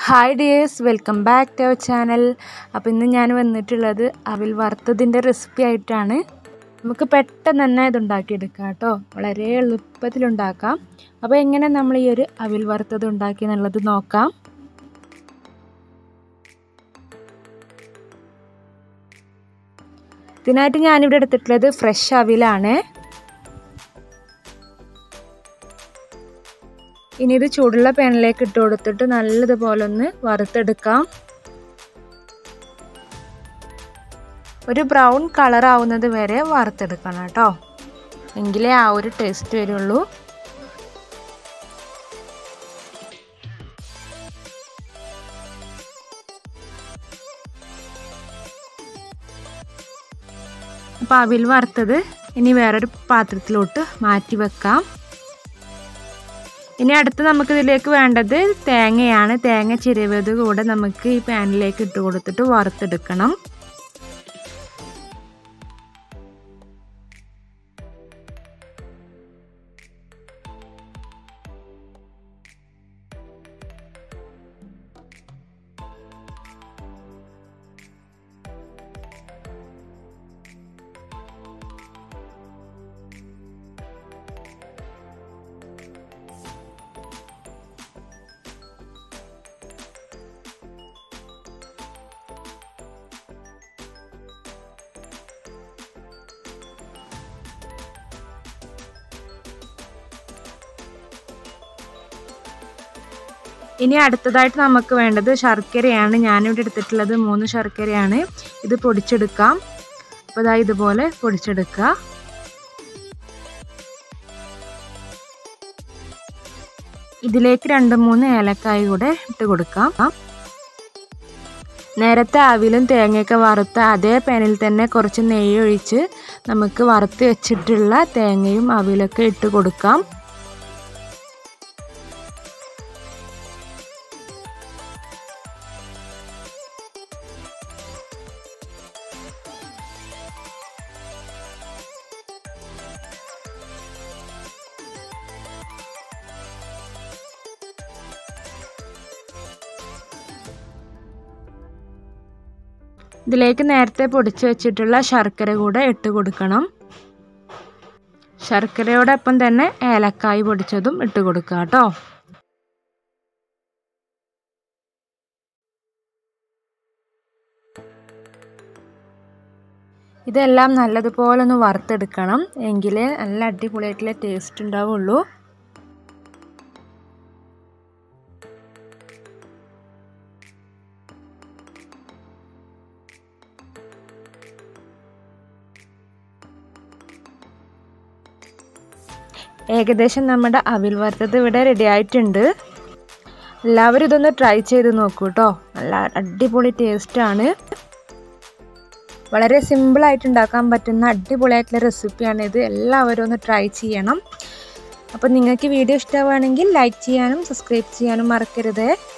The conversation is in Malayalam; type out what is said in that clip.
hi dears welcome back to our channel അപ്പോൾ ഇന്ന് ഞാൻ വന്നിട്ടുള്ളത് അവിൽ വറുത്തതിൻ്റെ റെസിപ്പി ആയിട്ടാണ് നമുക്ക് പെട്ടെന്ന് തന്നെ ഇത് ഉണ്ടാക്കിയെടുക്കാം കേട്ടോ വളരെ എളുപ്പത്തിലുണ്ടാക്കാം അപ്പോൾ എങ്ങനെ നമ്മൾ ഈ ഒരു അവിൽ വറുത്തത് ഉണ്ടാക്കി എന്നുള്ളത് നോക്കാം ഇതിനായിട്ട് ഞാനിവിടെ എടുത്തിട്ടുള്ളത് ഫ്രഷ് അവിലാണ് ഇനി ഇത് ചൂടുള്ള പാനിലേക്ക് ഇട്ട് കൊടുത്തിട്ട് നല്ലതുപോലെ ഒന്ന് വറുത്തെടുക്കാം ഒരു ബ്രൗൺ കളർ ആവുന്നത് വരെ വറുത്തെടുക്കണം കേട്ടോ എങ്കിലേ ആ ഒരു ടേസ്റ്റ് വരുള്ളൂ അപ്പോൾ അവിൽ വറുത്തത് ഇനി വേറൊരു പാത്രത്തിലോട്ട് മാറ്റി വെക്കാം ഇനി അടുത്ത് നമുക്ക് ഇതിലേക്ക് വേണ്ടത് തേങ്ങയാണ് തേങ്ങ ചിരവിയത് കൂടെ നമുക്ക് ഈ പാനിലേക്ക് ഇട്ട് കൊടുത്തിട്ട് വറുത്തെടുക്കണം ഇനി അടുത്തതായിട്ട് നമുക്ക് വേണ്ടത് ശർക്കരയാണ് ഞാനിവിടെ എടുത്തിട്ടുള്ളത് മൂന്ന് ശർക്കരയാണ് ഇത് പൊടിച്ചെടുക്കാം അപ്പോൾ ഇതാ ഇതുപോലെ പൊടിച്ചെടുക്കുക ഇതിലേക്ക് രണ്ട് മൂന്ന് ഏലക്കായ കൂടെ ഇട്ട് കൊടുക്കാം നേരത്തെ അവിലും തേങ്ങയൊക്കെ വറുത്ത അതേ പാനിൽ തന്നെ കുറച്ച് നെയ്യ് ഒഴിച്ച് നമുക്ക് വറുത്ത് വെച്ചിട്ടുള്ള തേങ്ങയും അവിലൊക്കെ ഇട്ട് കൊടുക്കാം ഇതിലേക്ക് നേരത്തെ പൊടിച്ച് വെച്ചിട്ടുള്ള ശർക്കര കൂടെ ഇട്ട് കൊടുക്കണം ശർക്കരയോടൊപ്പം തന്നെ ഏലക്കായ് പൊടിച്ചതും ഇട്ട് കൊടുക്കുക കേട്ടോ ഇതെല്ലാം നല്ലതുപോലെ ഒന്ന് വറുത്തെടുക്കണം എങ്കിലേ നല്ല അടിപൊളിയായിട്ടുള്ള ടേസ്റ്റ് ഉണ്ടാവുള്ളൂ ഏകദേശം നമ്മുടെ അവിൽ വറുത്തത് ഇവിടെ റെഡി ആയിട്ടുണ്ട് എല്ലാവരും ഇതൊന്ന് ട്രൈ ചെയ്ത് നോക്കൂ കേട്ടോ നല്ല അടിപൊളി ടേസ്റ്റാണ് വളരെ സിമ്പിളായിട്ട് ഉണ്ടാക്കാൻ പറ്റുന്ന അടിപൊളിയായിട്ടുള്ള റെസിപ്പിയാണ് ഇത് എല്ലാവരും ഒന്ന് ട്രൈ ചെയ്യണം അപ്പോൾ നിങ്ങൾക്ക് വീഡിയോ ഇഷ്ടമാണെങ്കിൽ ലൈക്ക് ചെയ്യാനും സബ്സ്ക്രൈബ് ചെയ്യാനും മറക്കരുത്